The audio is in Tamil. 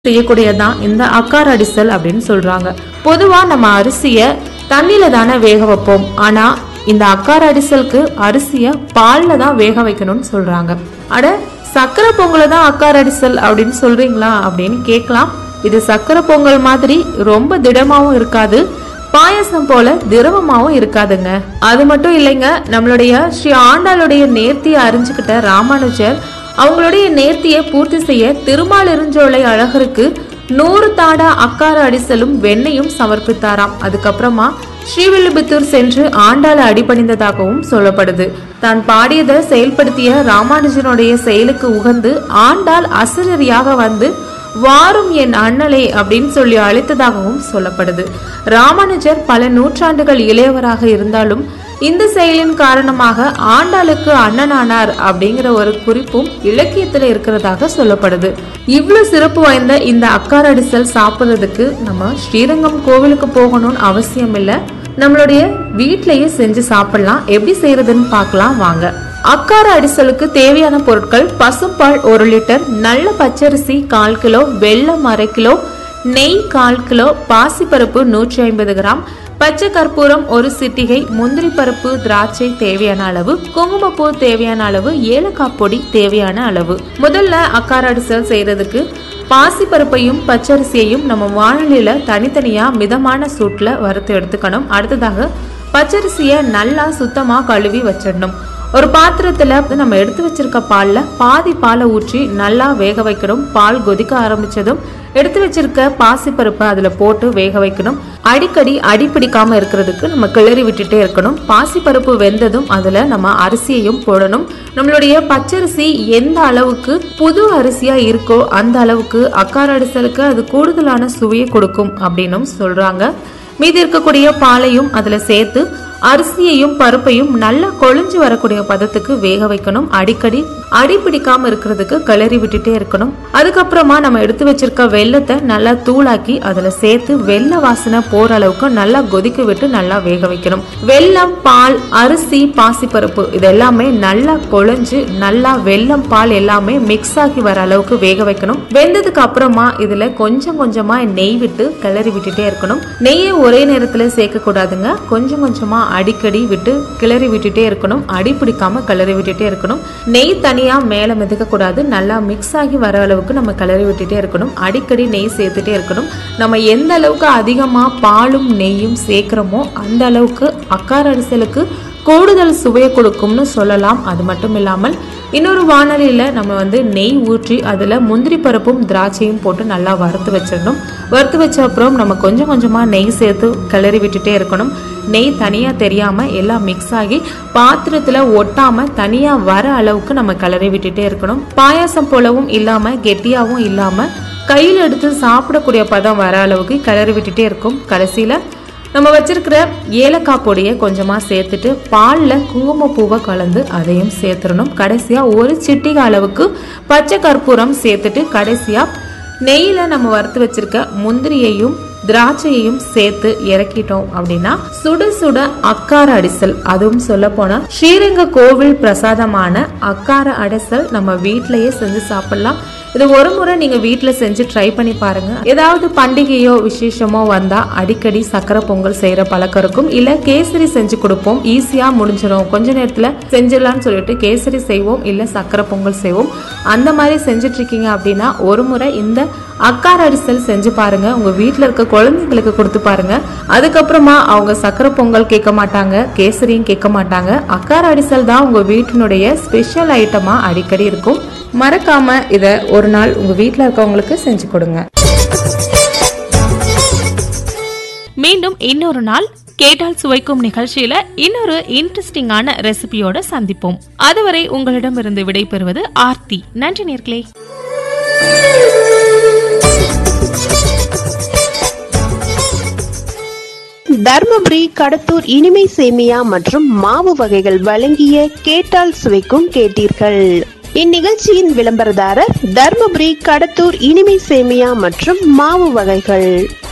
செய்யக்கூடியதுதான் இந்த அக்கார் அடிசல் அப்படின்னு சொல்றாங்க பொதுவா நம்ம அரிசிய தண்ணியில தானே வேக வைப்போம் ஆனா இந்த அக்கார் அடிசலுக்கு அரிசிய பால்ல தான் வேக வைக்கணும்னு சொல்றாங்க அட சக்கரை பொங்கலை தான் அக்கார் அடிசல் அப்படின்னு சொல்றீங்களா அப்படின்னு கேட்கலாம் இது சக்கரை பொங்கல் மாதிரி ரொம்ப திடமாவும் இருக்காது பாயசம் போல திரவமாவும் இருக்காதுங்க அது மட்டும் இல்லைங்க நம்மளுடைய ஸ்ரீ ஆண்டாளுடைய நேர்த்தியை அறிஞ்சுக்கிட்ட ராமானுஜர் அவங்களுடைய நேர்த்தியை பூர்த்தி செய்ய திருமாலிருஞ்சோலை அழகருக்கு நூறு தாடா அக்கார அடிசலும் வெண்ணையும் சமர்ப்பித்தாராம் அதுக்கப்புறமா ஸ்ரீவில்லிபுத்தூர் சென்று ஆண்டாளை அடிபணிந்ததாகவும் சொல்லப்படுது தான் பாடியதை செயல்படுத்திய ராமானுஜனுடைய செயலுக்கு உகந்து ஆண்டாள் அசரரியாக வந்து வாரும் என் அண்ணலே அப்படின்னு சொல்லி அழைத்ததாகவும் சொல்லப்படுது ராமானுஜர் பல நூற்றாண்டுகள் இளையவராக இருந்தாலும் இந்த செயலின் காரணமாக ஆண்டாளுக்கு அண்ணனானார் அப்படிங்கிற ஒரு குறிப்பும் இலக்கியத்துல இருக்கிறதாக சொல்லப்படுது இவ்வளவு சிறப்பு வாய்ந்த இந்த அக்கார் அடிசல் சாப்பிடுறதுக்கு நம்ம ஸ்ரீரங்கம் கோவிலுக்கு போகணும்னு அவசியம் இல்லை நம்மளுடைய வீட்லயே செஞ்சு சாப்பிடலாம் எப்படி செய்யறதுன்னு பார்க்கலாம் வாங்க அக்கார அடிசலுக்கு தேவையான பொருட்கள் பசும்பால் ஒரு லிட்டர் நல்ல பச்சரிசி கால் கிலோ வெல்லம் அரை கிலோ நெய் கால் கிலோ பாசிப்பருப்பு நூற்றி ஐம்பது கிராம் பச்சை கற்பூரம் ஒரு சிட்டிகை முந்திரி பருப்பு திராட்சை தேவையான அளவு குங்குமப்பூ தேவையான அளவு ஏலக்காய் பொடி தேவையான அளவு முதல்ல அக்கார அடிசல் செய்யறதுக்கு பாசிப்பருப்பையும் பச்சரிசியையும் நம்ம வானொலியில தனித்தனியா மிதமான சூட்ல வறுத்து எடுத்துக்கணும் அடுத்ததாக பச்சரிசியை நல்லா சுத்தமா கழுவி வச்சிடணும் ஒரு பாத்திரத்துல நம்ம எடுத்து வச்சிருக்க பால்ல பாதி பாலை ஊற்றி நல்லா வேக வைக்கணும் பால் கொதிக்க ஆரம்பிச்சதும் எடுத்து வச்சிருக்க பாசிப்பருப்பை அதுல போட்டு வேக வைக்கணும் அடிக்கடி அடி பிடிக்காம இருக்கிறதுக்கு நம்ம கிளறி விட்டுட்டே இருக்கணும் பாசிப்பருப்பு வெந்ததும் அதுல நம்ம அரிசியையும் போடணும் நம்மளுடைய பச்சரிசி எந்த அளவுக்கு புது அரிசியா இருக்கோ அந்த அளவுக்கு அக்கார அடிசலுக்கு அது கூடுதலான சுவையை கொடுக்கும் அப்படின்னும் சொல்றாங்க மீதி இருக்கக்கூடிய பாலையும் அதுல சேர்த்து அரிசியையும் பருப்பையும் நல்லா கொழிஞ்சு வரக்கூடிய பதத்துக்கு வேக வைக்கணும் அடிக்கடி அடி பிடிக்காம இருக்கிறதுக்கு கிளறி விட்டுட்டே இருக்கணும் அதுக்கப்புறமா நம்ம எடுத்து வச்சிருக்க வெள்ளத்தை நல்லா தூளாக்கி அதுல சேர்த்து வெள்ளை வாசனை போற அளவுக்கு நல்லா கொதிக்க விட்டு நல்லா வேக வைக்கணும் வெல்லம் பால் அரிசி பாசிப்பருப்பு இது எல்லாமே நல்லா கொழிஞ்சு நல்லா வெல்லம் பால் எல்லாமே மிக்ஸ் ஆகி வர அளவுக்கு வேக வைக்கணும் வெந்ததுக்கு அப்புறமா இதுல கொஞ்சம் கொஞ்சமா நெய் விட்டு கிளறி விட்டுட்டே இருக்கணும் நெய்யை ஒரே நேரத்துல சேர்க்க கூடாதுங்க கொஞ்சம் கொஞ்சமா அடிக்கடி விட்டு கிளறி விட்டுட்டே இருக்கணும் அடி பிடிக்காம கிளறி விட்டுட்டே இருக்கணும் நெய் தனியா மேல மிதக்க கூடாது நல்லா மிக்ஸ் ஆகி வர அளவுக்கு நம்ம கிளறி விட்டுட்டே இருக்கணும் அடிக்கடி நெய் சேர்த்துட்டே இருக்கணும் நம்ம எந்த அளவுக்கு அதிகமா பாலும் நெய்யும் சேர்க்கிறோமோ அந்த அளவுக்கு அக்கார அரிசலுக்கு கூடுதல் சுவையை கொடுக்கும்னு சொல்லலாம் அது மட்டும் இல்லாமல் இன்னொரு வானலியில் நம்ம வந்து நெய் ஊற்றி அதில் முந்திரி பருப்பும் திராட்சையும் போட்டு நல்லா வறுத்து வச்சிடணும் வறுத்து வச்ச அப்புறம் நம்ம கொஞ்சம் கொஞ்சமாக நெய் சேர்த்து கிளறி விட்டுட்டே இருக்கணும் நெய் தனியாக தெரியாமல் எல்லாம் மிக்ஸ் ஆகி பாத்திரத்தில் ஒட்டாமல் தனியாக வர அளவுக்கு நம்ம கிளறி விட்டுட்டே இருக்கணும் பாயாசம் போலவும் இல்லாமல் கெட்டியாகவும் இல்லாமல் கையில் எடுத்து சாப்பிடக்கூடிய பதம் வர அளவுக்கு கிளறி விட்டுட்டே இருக்கும் கடைசியில் நம்ம வச்சிருக்கிற ஏலக்காய் பொடியை கொஞ்சமாக சேர்த்துட்டு பாலில் குங்குமப்பூவை கலந்து அதையும் சேர்த்துடணும் கடைசியாக ஒரு சிட்டிகை அளவுக்கு பச்சை கற்பூரம் சேர்த்துட்டு கடைசியாக நெய்யில் நம்ம வறுத்து வச்சிருக்க முந்திரியையும் திராட்சையையும் சேர்த்து இறக்கிட்டோம் அப்படின்னா சுட சுட அக்கார அடிசல் அதுவும் சொல்ல போனா ஸ்ரீரங்க கோவில் பிரசாதமான அக்கார அடிசல் நம்ம வீட்டிலேயே செஞ்சு சாப்பிடலாம் இது ஒரு முறை நீங்க வீட்ல செஞ்சு ட்ரை பண்ணி பாருங்க ஏதாவது பண்டிகையோ விசேஷமோ வந்தா அடிக்கடி சக்கரை பொங்கல் செய்யற பழக்கம் இருக்கும் இல்ல கேசரி செஞ்சு கொடுப்போம் ஈஸியா முடிஞ்சிடும் கொஞ்ச நேரத்துல செஞ்சிடலாம்னு சொல்லிட்டு கேசரி செய்வோம் இல்ல சக்கரை பொங்கல் செய்வோம் அந்த மாதிரி செஞ்சுட்டு இருக்கீங்க அப்படின்னா ஒரு முறை இந்த அக்கார அரிசல் செஞ்சு பாருங்க உங்க வீட்ல இருக்க குழந்தைங்களுக்கு கொடுத்து பாருங்க அதுக்கப்புறமா அவங்க சக்கரை பொங்கல் கேட்க மாட்டாங்க கேசரியும் கேட்க மாட்டாங்க அக்கார அரிசல் தான் உங்க வீட்டினுடைய ஸ்பெஷல் ஐட்டமா அடிக்கடி இருக்கும் மறக்காம இத ஒரு நாள் உங்க வீட்ல இருக்கவங்களுக்கு செஞ்சு கொடுங்க மீண்டும் இன்னொரு நாள் கேட்டால் சுவைக்கும் நிகழ்ச்சியில இன்னொரு இன்ட்ரெஸ்டிங்கான ரெசிபியோட சந்திப்போம் அதுவரை உங்களிடமிருந்து விடைபெறுவது ஆர்த்தி நன்றி நேர்களே தர்மபுரி கடத்தூர் இனிமை சேமியா மற்றும் மாவு வகைகள் வழங்கிய கேட்டால் சுவைக்கும் கேட்டீர்கள் இந்நிகழ்ச்சியின் விளம்பரதாரர் தர்மபுரி கடத்தூர் இனிமை சேமியா மற்றும் மாவு வகைகள்